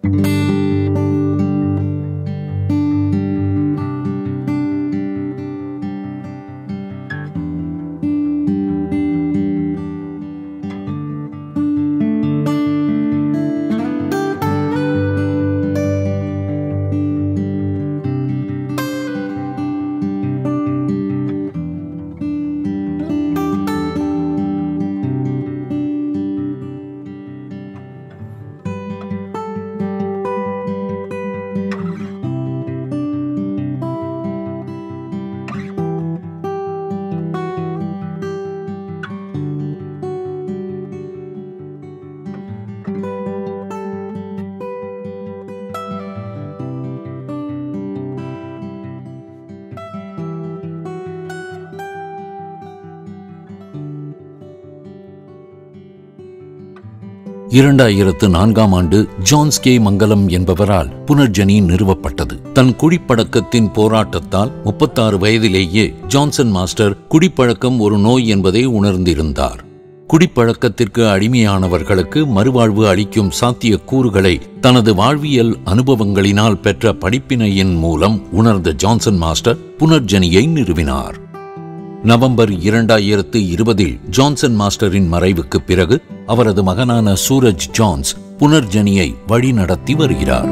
இரண்டாயிரத்து நான்காம் ஆண்டு ஜான்ஸ் கே மங்கலம் என்பவரால் புனர்ஜனி நிறுவப்பட்டது தன் குடிப்பழக்கத்தின் போராட்டத்தால் முப்பத்தாறு வயதிலேயே ஜான்சன் மாஸ்டர் குடிப்பழக்கம் ஒரு நோய் என்பதை உணர்ந்திருந்தார் குடிப்பழக்கத்திற்கு அடிமையானவர்களுக்கு மறுவாழ்வு அளிக்கும் சாத்திய கூறுகளை தனது வாழ்வியல் அனுபவங்களினால் பெற்ற படிப்பினையின் மூலம் உணர்ந்த ஜான்சன் மாஸ்டர் புனர்ஜனியை நிறுவினார் நவம்பர் இரண்டாயிரத்து இருபதில் ஜான்சன் மாஸ்டரின் மறைவுக்கு பிறகு அவரது மகனான சூரஜ் ஜான்ஸ் புனர்ஜனியை வழிநடத்தி வருகிறார்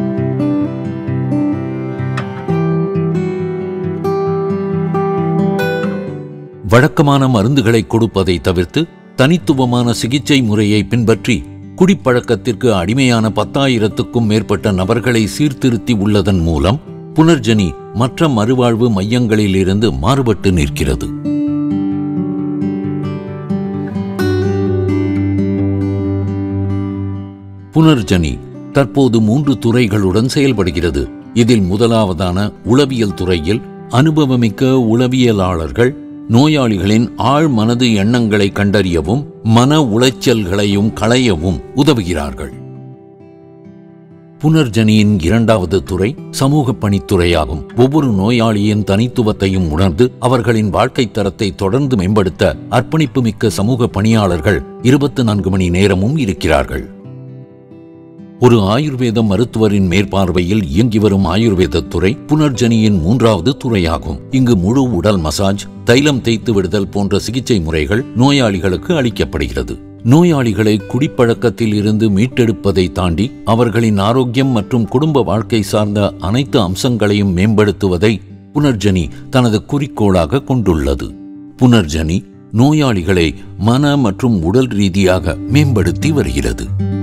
வழக்கமான மருந்துகளை கொடுப்பதை தவிர்த்து தனித்துவமான சிகிச்சை முறையை பின்பற்றி குடிப்பழக்கத்திற்கு அடிமையான பத்தாயிரத்துக்கும் மேற்பட்ட நபர்களை சீர்திருத்தி உள்ளதன் மூலம் புனர்ஜனி மற்ற மறுவாழ்வு மையங்களிலிருந்து மாறுபட்டு நிற்கிறது புனர்ஜனி தற்போது மூன்று துறைகளுடன் செயல்படுகிறது இதில் முதலாவதான உளவியல் துறையில் அனுபவமிக்க உளவியலாளர்கள் நோயாளிகளின் ஆழ் மனது எண்ணங்களை கண்டறியவும் மன உளைச்சல்களையும் களையவும் உதவுகிறார்கள் புனர்ஜனியின் இரண்டாவது துறை சமூக பணித்துறையாகும் ஒவ்வொரு நோயாளியின் தனித்துவத்தையும் உணர்ந்து அவர்களின் வாழ்க்கை தரத்தை தொடர்ந்து மேம்படுத்த அர்ப்பணிப்புமிக்க சமூக பணியாளர்கள் இருபத்தி நான்கு மணி நேரமும் இருக்கிறார்கள் ஒரு ஆயுர்வேத மருத்துவரின் மேற்பார்வையில் இயங்கி வரும் ஆயுர்வேத துறை புனர்ஜனியின் மூன்றாவது துறையாகும் இங்கு முழு உடல் மசாஜ் தைலம் தேய்த்து விடுதல் போன்ற சிகிச்சை முறைகள் நோயாளிகளுக்கு அளிக்கப்படுகிறது நோயாளிகளை குடிப்பழக்கத்தில் இருந்து மீட்டெடுப்பதை தாண்டி அவர்களின் ஆரோக்கியம் மற்றும் குடும்ப வாழ்க்கை சார்ந்த அனைத்து அம்சங்களையும் மேம்படுத்துவதை புனர்ஜனி தனது குறிக்கோளாக கொண்டுள்ளது புனர்ஜனி நோயாளிகளை மன மற்றும் உடல் ரீதியாக மேம்படுத்தி வருகிறது